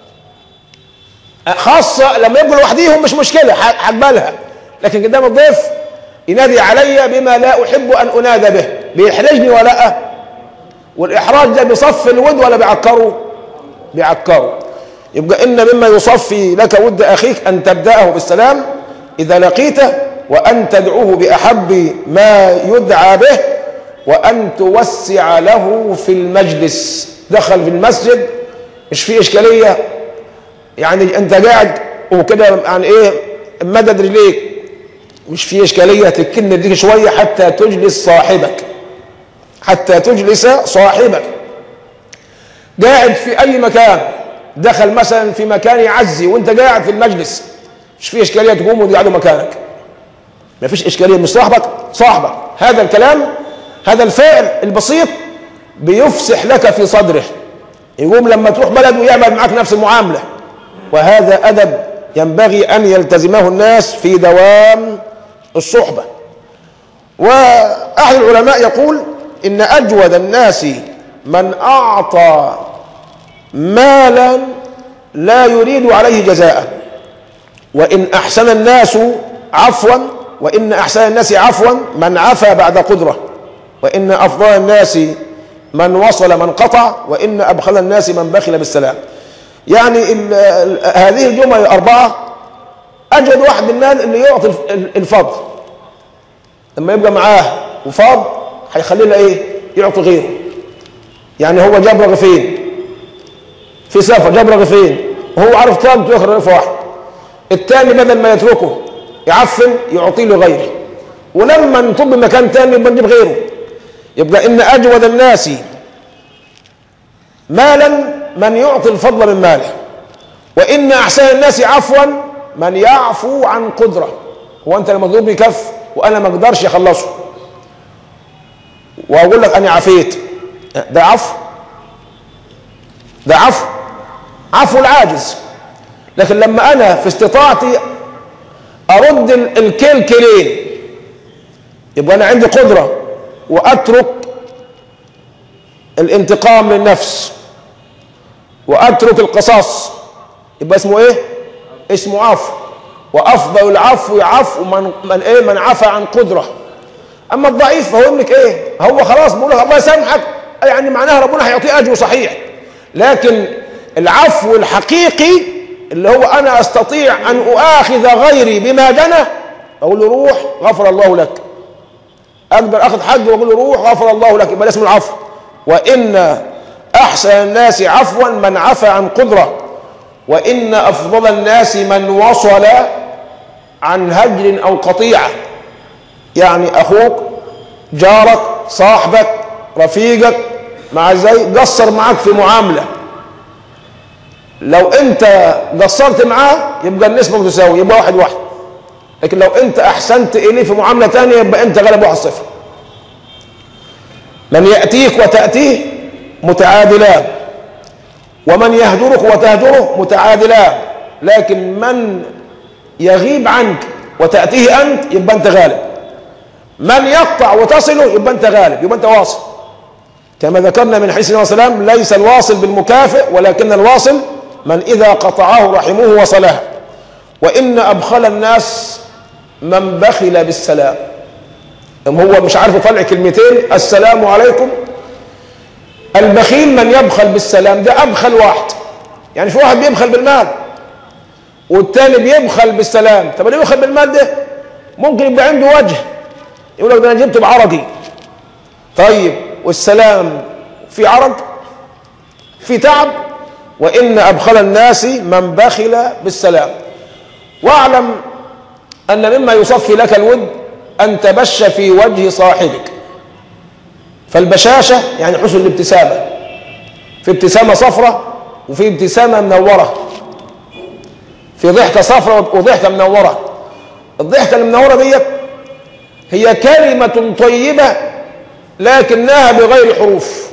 خاصة لما يبقوا لوحديهم مش مشكلة هقبلها لكن قدام الضيف ينادي علي بما لا أحب أن أنادى به بيحرجني ولا والإحراج ده بيصفي الود ولا بيعكره بيعكره يبقى إن مما يصفي لك ود أخيك أن تبدأه بالسلام إذا لقيته وأن تدعوه بأحب ما يدعى به وأن توسع له في المجلس دخل في المسجد مش في إشكالية يعني أنت قاعد وكده يعني إيه مدد رجليك مش في إشكالية تكن رجليك شوية حتى تجلس صاحبك حتى تجلس صاحبك قاعد في أي مكان دخل مثلا في مكان يعزي وانت قاعد في المجلس مش في إشكالية تقوم وتقعدوا مكانك ما فيش إشكالية مش صاحبك صاحبك هذا الكلام هذا الفعل البسيط بيفسح لك في صدره يقوم لما تروح بلد ويعمل معك نفس المعاملة وهذا أدب ينبغي أن يلتزمه الناس في دوام الصحبة وأحد العلماء يقول إن أجود الناس من أعطى مالا لا يريد عليه جزاء وإن أحسن الناس عفوا وإن أحسن الناس عفوا من عفى بعد قدرة وإن أفضل الناس من وصل من قطع وإن أبخل الناس من بخل بالسلام يعني ال ال هذه الجمل الأربعة أجد واحد من الناس اللي يعطي الفضل لما يبقى معاه وفاض هيخليه له ايه يعطي غيره يعني هو جاب رغيفين في سفر جاب رغيفين وهو عارف كام تاخر رغيف واحد الثاني بدل ما يتركه يعفن يعطي له غيره ولما نطب مكان ثاني يبقى نجيب غيره يبقى ان اجود الناس مالا من يعطي الفضل من ماله وان احسن الناس عفوا من يعفو عن قدره هو انت لما تضربني كف وانا ما اقدرش اخلصه واقول لك انا عفيت ده عفو ده عفو عفو العاجز لكن لما انا في استطاعتي ارد الكيل كيلين يبقى انا عندي قدره واترك الانتقام للنفس واترك القصاص يبقى اسمه ايه اسمه عفو وافضل العفو عفو من من ايه من عفى عن قدره اما الضعيف فهو ابنك ايه هو خلاص بيقول لك الله يسامحك يعني معناها ربنا هيعطيه اجر صحيح لكن العفو الحقيقي اللي هو انا استطيع ان اؤاخذ غيري بما جنى اقول له روح غفر الله لك اقدر اخذ حد واقول له روح غفر الله لك يبقى اسمه العفو وان احسن الناس عفوا من عفى عن قدره وان افضل الناس من وصل عن هجر او قطيعه يعني اخوك جارك صاحبك رفيقك مع ازاي قصر معاك في معامله لو انت قصرت معاه يبقى النسبه متساويه يبقى واحد واحد لكن لو انت احسنت اليه في معامله ثانيه يبقى انت غلب واحد صفر من ياتيك وتاتيه متعادلان ومن يهجرك وتهجره متعادلان لكن من يغيب عنك وتاتيه انت يبقى انت غالب من يقطع وتصله يبقى انت غالب يبقى انت واصل كما ذكرنا من حديث النبي صلى الله عليه وسلم ليس الواصل بالمكافئ ولكن الواصل من اذا قطعه رحمه وصله وان ابخل الناس من بخل بالسلام هو مش عارف يطلع كلمتين السلام عليكم البخيل من يبخل بالسلام ده ابخل واحد يعني في واحد بيبخل بالمال والتاني بيبخل بالسلام طب اللي بيبخل بالمال ده ممكن يبقى عنده وجه يقول لك ده انا جبت بعرقي طيب والسلام في عرق في تعب وان ابخل الناس من بخل بالسلام واعلم ان مما يصفي لك الود ان تبش في وجه صاحبك فالبشاشه يعني حسن الابتسامه في ابتسامه صفرة وفي ابتسامه منوره في ضحكه صفرة وضحكه منوره الضحكه المنوره ديت هي كلمه طيبه لكنها بغير حروف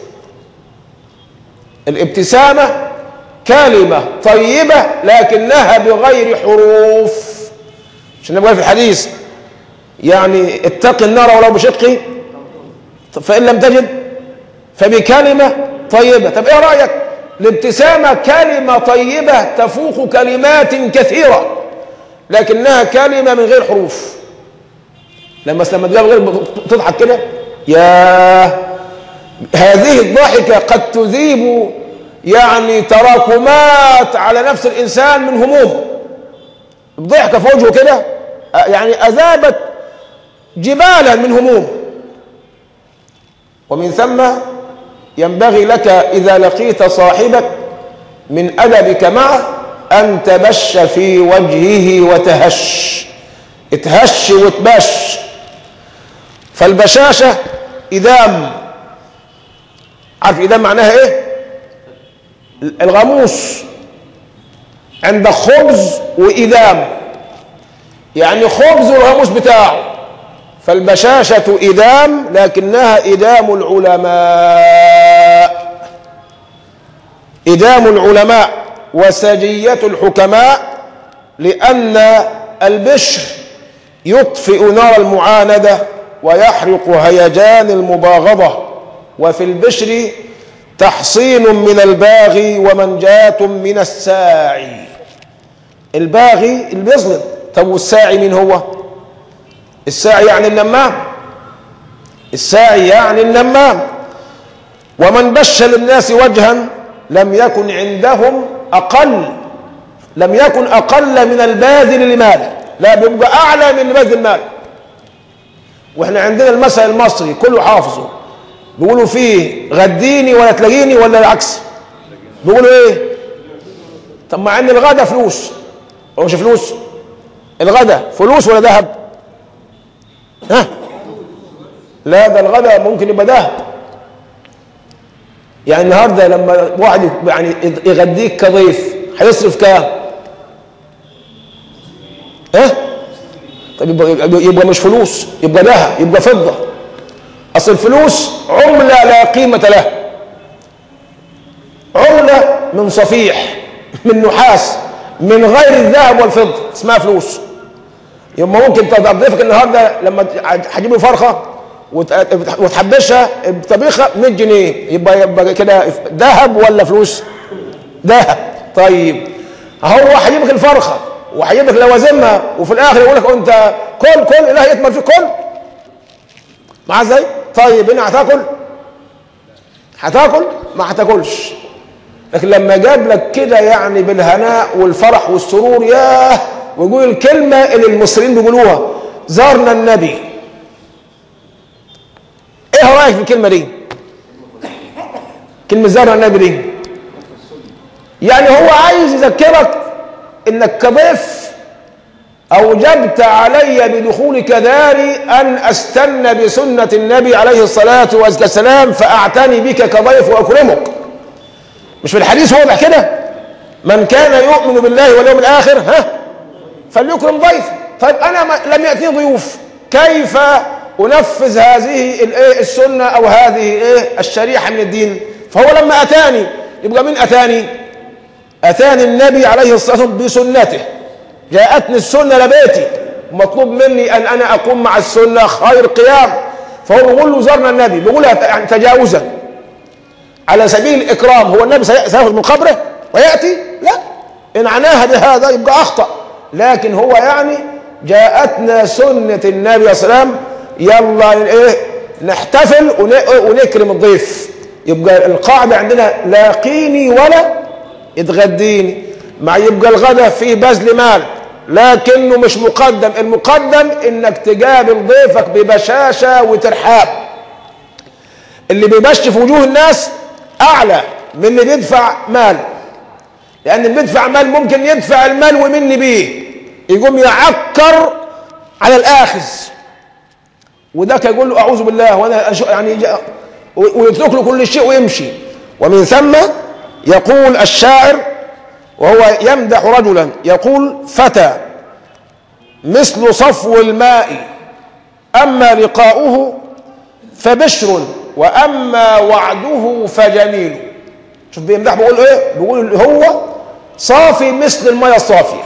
الابتسامه كلمه طيبه لكنها بغير حروف عشان نبقى في الحديث يعني اتق النار ولو بشق فإن لم تجد فبكلمة طيبة طب ايه رأيك الابتسامة كلمة طيبة تفوق كلمات كثيرة لكنها كلمة من غير حروف لما لما تقول غير تضحك كده يا هذه الضحكة قد تذيب يعني تراكمات على نفس الإنسان من هموم بضحكة في وجهه كده يعني أذابت جبالا من هموم ومن ثم ينبغي لك إذا لقيت صاحبك من أدبك معه أن تبش في وجهه وتهش اتهش وتبش فالبشاشة إدام عارف إدام معناها إيه الغاموس عندك خبز وإدام يعني خبز والغاموس بتاعه فالبشاشة إدام لكنها إدام العلماء إدام العلماء وسجية الحكماء لأن البشر يطفئ نار المعاندة ويحرق هيجان المباغضة وفي البشر تحصين من الباغي ومنجاة من الساعي الباغي اللي بيظلم طب والساعي مين هو الساعي يعني النمام الساعي يعني النمام ومن بش للناس وجها لم يكن عندهم أقل لم يكن أقل من الباذل لمال لا بيبقى أعلى من الباذل المال واحنا عندنا المثل المصري كله حافظه بيقولوا فيه غديني ولا تلاقيني ولا العكس بيقولوا ايه طب مع ان الغدا فلوس هو مش فلوس الغدا فلوس ولا ذهب ها لا ده الغدا ممكن يبقى ذهب يعني النهارده لما واحد يعني يغديك كضيف هيصرف كام؟ ها؟ طب يبقى, يبقى مش فلوس يبقى ذهب يبقى فضه اصل الفلوس عمله لا قيمه لها عمله من صفيح من نحاس من غير الذهب والفضه اسمها فلوس يبقى ممكن تضيفك النهارده لما هتجيب فرخه وتحبشها بطبيخه 100 جنيه يبقى يبقى كده ذهب ولا فلوس؟ ذهب طيب هو هيجيب لك الفرخه وهيجيب لك لوازمها وفي الاخر يقول لك انت كل كل اله يطمر فيك كل معاه ازاي؟ طيب هنا هتاكل؟ هتاكل؟ ما هتاكلش لكن لما جاب لك كده يعني بالهناء والفرح والسرور ياه ويقول الكلمة اللي المصريين بيقولوها زارنا النبي ايه رأيك في الكلمة دي كلمة زارنا النبي دي يعني هو عايز يذكرك انك كضيف اوجبت علي بدخولك داري ان استنى بسنة النبي عليه الصلاة والسلام فاعتني بك كضيف واكرمك مش في الحديث واضح كده من كان يؤمن بالله واليوم الاخر ها فليكرم ضيف طيب انا ما لم ياتني ضيوف كيف انفذ هذه الايه السنه او هذه ايه الشريحه من الدين فهو لما اتاني يبقى مين اتاني اتاني النبي عليه الصلاه والسلام بسنته جاءتني السنه لبيتي مطلوب مني ان انا اقوم مع السنه خير قيام فهو بيقول له زرنا النبي بيقولها يعني تجاوزا على سبيل الاكرام هو النبي سيخرج من قبره وياتي لا ان عناها بهذا يبقى اخطأ لكن هو يعني جاءتنا سنة النبي صلى الله عليه وسلم يلا ايه نحتفل ونكرم الضيف يبقى القاعدة عندنا لاقيني ولا اتغديني مع يبقى الغدا فيه بذل مال لكنه مش مقدم المقدم انك تقابل ضيفك ببشاشة وترحاب اللي بيبش في وجوه الناس اعلى من اللي بيدفع مال لان اللي بيدفع مال ممكن يدفع المال ومني بيه يقوم يعكر على الاخذ وذاك يقول له اعوذ بالله وانا يعني ويترك له كل شيء ويمشي ومن ثم يقول الشاعر وهو يمدح رجلا يقول فتى مثل صفو الماء اما لقاؤه فبشر واما وعده فجميل شوف بيمدح بيقول ايه بيقول هو صافي مثل الميه الصافيه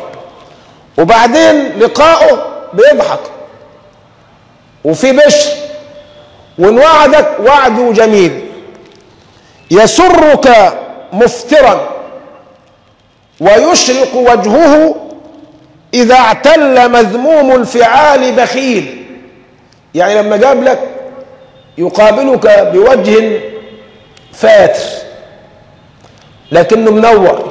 وبعدين لقاؤه بيضحك وفي بشر وان وعدك وعده جميل يسرك مفترا ويشرق وجهه اذا اعتل مذموم الفعال بخيل يعني لما جاب لك يقابلك بوجه فاتر لكنه منور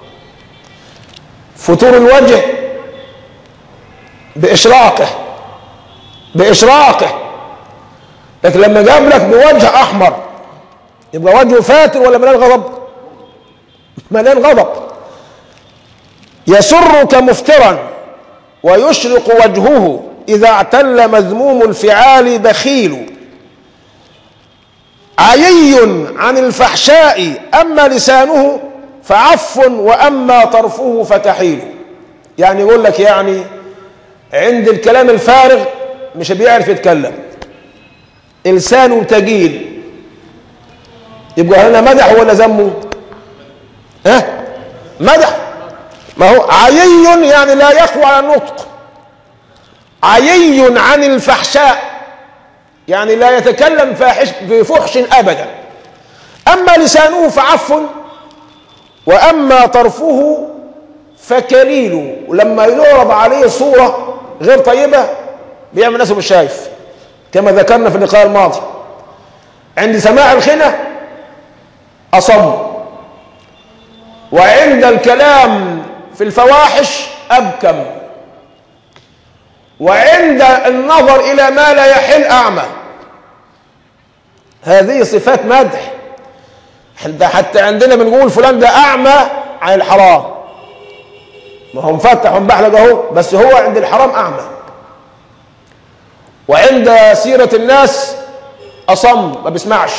فتور الوجه بإشراقه بإشراقه لكن لما جاب لك بوجه احمر يبقى وجهه فاتر ولا مليان غضب مليان غضب يسرك مفترا ويشرق وجهه اذا اعتل مذموم الفعال بخيل عيي عن الفحشاء اما لسانه فعف واما طرفه فكحيل يعني يقول لك يعني عند الكلام الفارغ مش بيعرف يتكلم لسانه تجيل يبقى هنا مدح ولا ذمه ها مدح ما هو عيي يعني لا يقوى على النطق عيي عن الفحشاء يعني لا يتكلم فاحش بفحش ابدا اما لسانه فعف واما طرفه فكليل ولما يعرض عليه صوره غير طيبه بيعمل نفسه مش شايف كما ذكرنا في اللقاء الماضي عند سماع الخنة أصم وعند الكلام في الفواحش أبكم وعند النظر إلى ما لا يحل أعمى هذه صفات مدح حتى عندنا بنقول فلان ده أعمى عن الحرام ما هو مفتح ومبحلق اهو بس هو عند الحرام أعمى وعند سيرة الناس أصم ما بيسمعش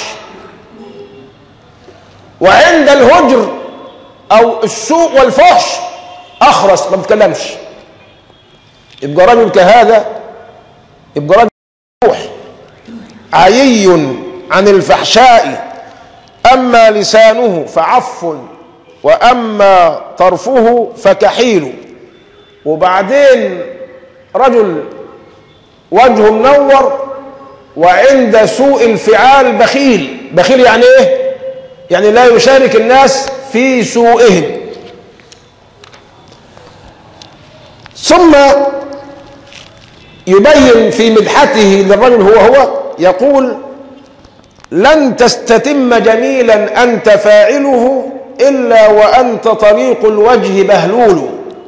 وعند الهجر أو السوء والفحش أخرس ما بيتكلمش يبقى رجل كهذا يبقى رجل روح عيي عن الفحشاء أما لسانه فعف وأما طرفه فكحيل وبعدين رجل وجهه منور وعند سوء الفعال بخيل بخيل يعني ايه يعني لا يشارك الناس في سوءهم ثم يبين في مدحته للرجل هو هو يقول لن تستتم جميلا انت فاعله الا وانت طريق الوجه بهلول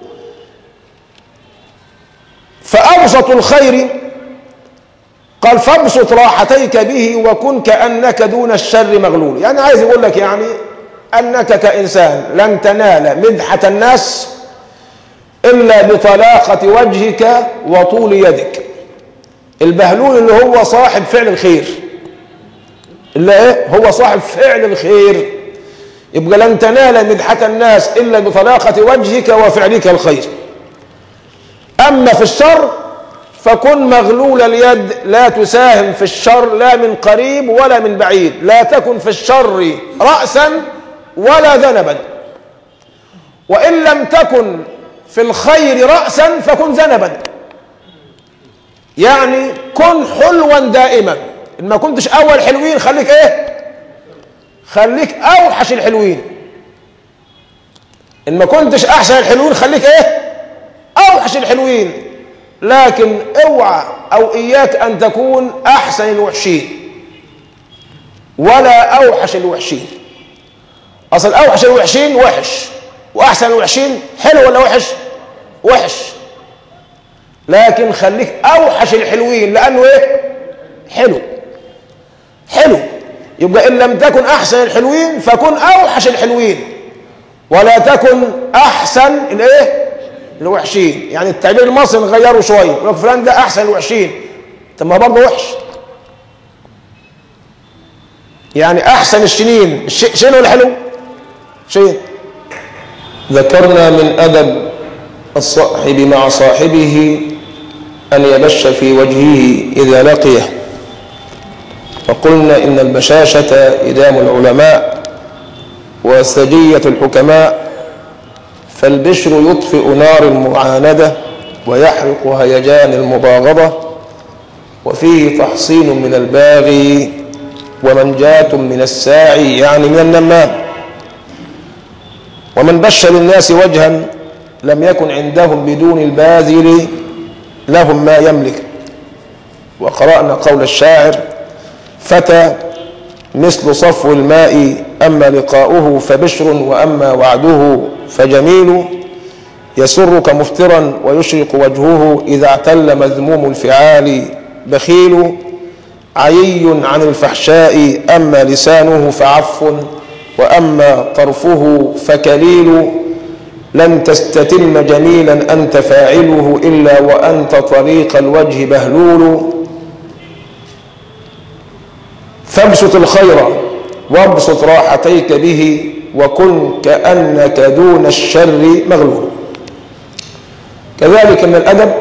فابسط الخير قال فابسط راحتيك به وكن كأنك دون الشر مغلول يعني عايز يقول لك يعني أنك كإنسان لن تنال مدحة الناس إلا بطلاقة وجهك وطول يدك البهلول اللي هو صاحب فعل الخير اللي ايه هو صاحب فعل الخير يبقى لن تنال مدحة الناس إلا بطلاقة وجهك وفعلك الخير أما في الشر فكن مغلول اليد لا تساهم في الشر لا من قريب ولا من بعيد لا تكن في الشر رأسا ولا ذنبا وإن لم تكن في الخير رأسا فكن ذنبا يعني كن حلوا دائما إن ما كنتش أول حلوين خليك إيه خليك أوحش الحلوين إن ما كنتش أحسن الحلوين خليك إيه أوحش الحلوين لكن اوعى او اياك ان تكون احسن الوحشين ولا اوحش الوحشين اصل اوحش الوحشين وحش واحسن الوحشين حلو ولا وحش وحش لكن خليك اوحش الحلوين لانه ايه حلو حلو يبقى ان لم تكن احسن الحلوين فكن اوحش الحلوين ولا تكن احسن الايه الوحشين يعني التعبير المصري نغيره شويه يقول لك فلان ده احسن الوحشين طب ما برضه وحش يعني احسن الشنين شين ولا حلو شين ذكرنا من أدب الصاحب مع صاحبه أن يبش في وجهه إذا لقيه وقلنا إن البشاشة إدام العلماء وسجية الحكماء فالبشر يطفئ نار المعاندة ويحرق هيجان المباغضة وفيه تحصين من الباغي ومنجاة من الساعي يعني من النمام ومن بش للناس وجها لم يكن عندهم بدون الباذل لهم ما يملك وقرأنا قول الشاعر فتى مثل صفو الماء أما لقاؤه فبشر وأما وعده فجميل يسرك مفترا ويشرق وجهه إذا اعتل مذموم الفعال بخيل عيي عن الفحشاء أما لسانه فعف وأما طرفه فكليل لن تستتم جميلا أنت فاعله إلا وأنت طريق الوجه بهلول فابسط الخير وابسط راحتيك به وكن كأنك دون الشر مغلول كذلك من الأدب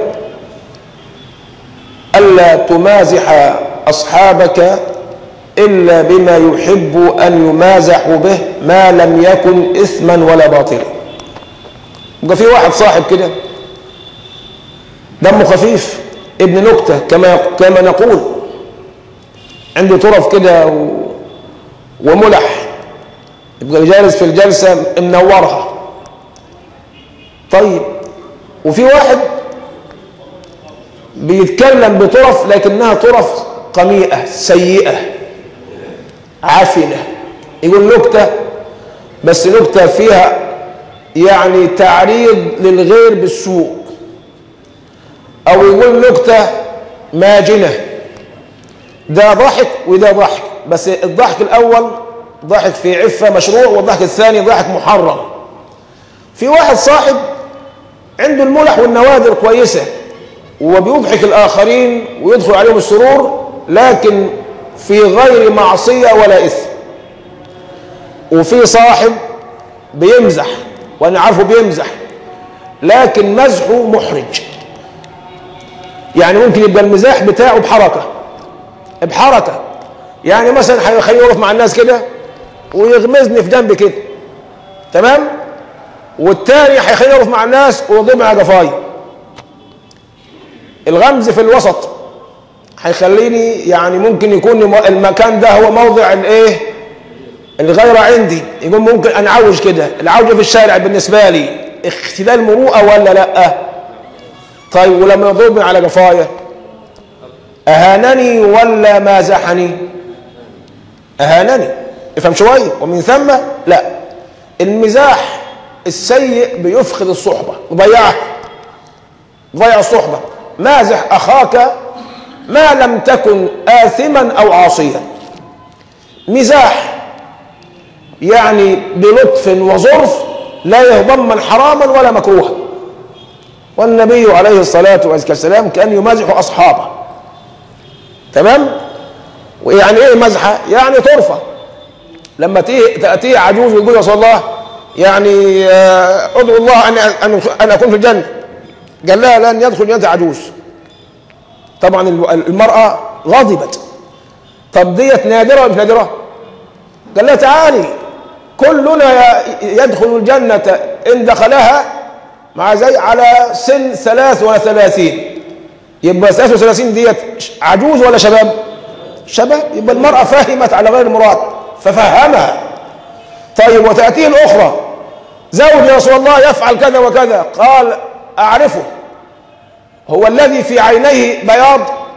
ألا تمازح أصحابك إلا بما يحب أن يمازحوا به ما لم يكن إثما ولا باطلا يبقى في واحد صاحب كده دمه خفيف ابن نكتة كما كما نقول عنده طرف كده و... وملح يبقى جالس في الجلسة منورها طيب وفي واحد بيتكلم بطرف لكنها طرف قميئة سيئة عفنة يقول نكتة بس نكتة فيها يعني تعريض للغير بالسوء أو يقول نكتة ماجنة ده ضحك وده ضحك بس الضحك الأول ضحك في عفة مشروع والضحك الثاني ضحك محرم في واحد صاحب عنده الملح والنوادر كويسة وبيضحك الآخرين ويدخل عليهم السرور لكن في غير معصية ولا إثم وفي صاحب بيمزح وأنا عارفه بيمزح لكن مزحه محرج يعني ممكن يبقى المزاح بتاعه بحركة بحركة يعني مثلا هيخليه يقف مع الناس كده ويغمزني في جنبي كده تمام والتاني هيخليني اقف مع الناس ويضربني على قفاي الغمز في الوسط هيخليني يعني ممكن يكون المكان ده هو موضع الايه الغير عندي يقول ممكن انا اعوج كده العوجه في الشارع بالنسبه لي اختلال مروءه ولا لا طيب ولما يضربني على قفايا اهانني ولا مازحني اهانني افهم شويه ومن ثم لا المزاح السيء بيفقد الصحبه يضيعها يضيع الصحبه مازح اخاك ما لم تكن آثما أو عاصيا مزاح يعني بلطف وظرف لا يتضمن حراما ولا مكروها والنبي عليه الصلاة والسلام كان يمازح أصحابه تمام ويعني ايه مزحة يعني طرفة لما تأتيه عجوز ويقول يا رسول الله يعني ادعو الله ان ان اكون في الجنه قال لا لن يدخل الجنه عجوز طبعا المرأة غضبت طب ديت نادرة ولا مش نادرة؟ قال لها تعالي كلنا يدخل الجنة إن دخلها مع زي على سن ثلاث وثلاثين يبقى ثلاث وثلاثين ديت عجوز ولا شباب؟ شباب يبقى المرأة فهمت على غير المراد ففهمها طيب وتأتيه الأخرى زوج يا رسول الله يفعل كذا وكذا قال أعرفه هو الذي في عينيه بياض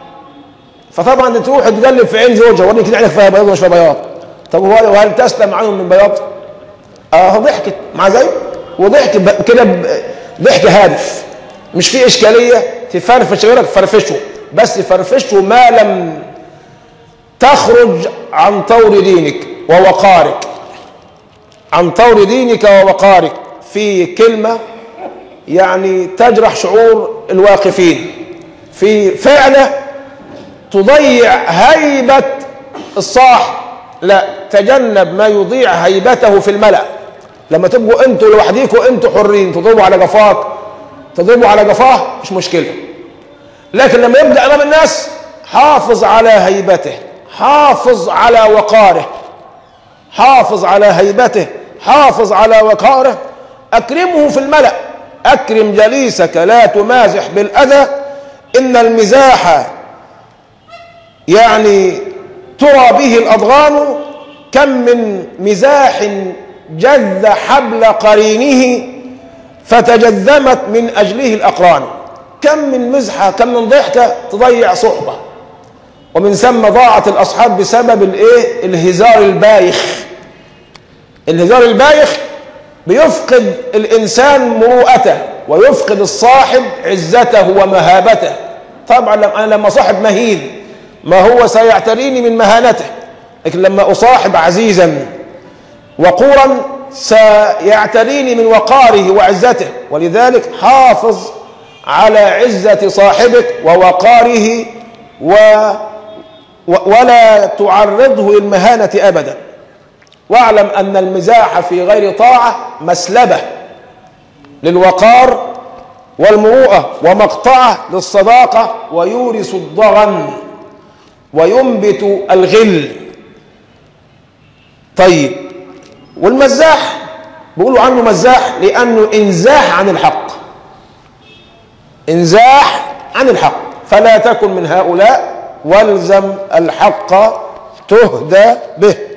فطبعا تروح تقلب في عين زوجها وريني كده عينك فيها بياض مش فيها بياض طب هو وهل تسلم عنه من بياض؟ اه ضحكت مع زي وضحك كده ضحك هادف مش في اشكاليه تفرفش غيرك فرفشه بس فرفشه ما لم تخرج عن طور دينك ووقارك عن طور دينك ووقارك في كلمه يعني تجرح شعور الواقفين في فعله تضيع هيبة الصاحب لا تجنب ما يضيع هيبته في الملأ لما تبقوا انتوا لوحديكوا انتوا حرين تضربوا على قفاك تضربوا على قفاه مش مشكلة لكن لما يبدأ أمام الناس حافظ على هيبته حافظ على وقاره حافظ على هيبته حافظ على وقاره أكرمه في الملأ أكرم جليسك لا تمازح بالأذى إن المزاح يعني ترى به الأضغان كم من مزاح جذ حبل قرينه فتجذمت من أجله الأقران كم من مزحة كم من ضحكة تضيع صحبة ومن ثم ضاعت الأصحاب بسبب الإيه؟ الهزار البايخ الهزار البايخ بيفقد الإنسان مروءته ويفقد الصاحب عزته ومهابته طبعا أنا لما صاحب مهين ما هو سيعتريني من مهانته لكن لما أصاحب عزيزا وقورا سيعتريني من وقاره وعزته ولذلك حافظ على عزة صاحبك ووقاره و ولا تعرضه للمهانة أبدا واعلم أن المزاح في غير طاعة مسلبة للوقار والمروءة ومقطعة للصداقة ويورث الضغن وينبت الغل طيب والمزاح بيقولوا عنه مزاح لأنه إنزاح عن الحق إنزاح عن الحق فلا تكن من هؤلاء والزم الحق تهدى به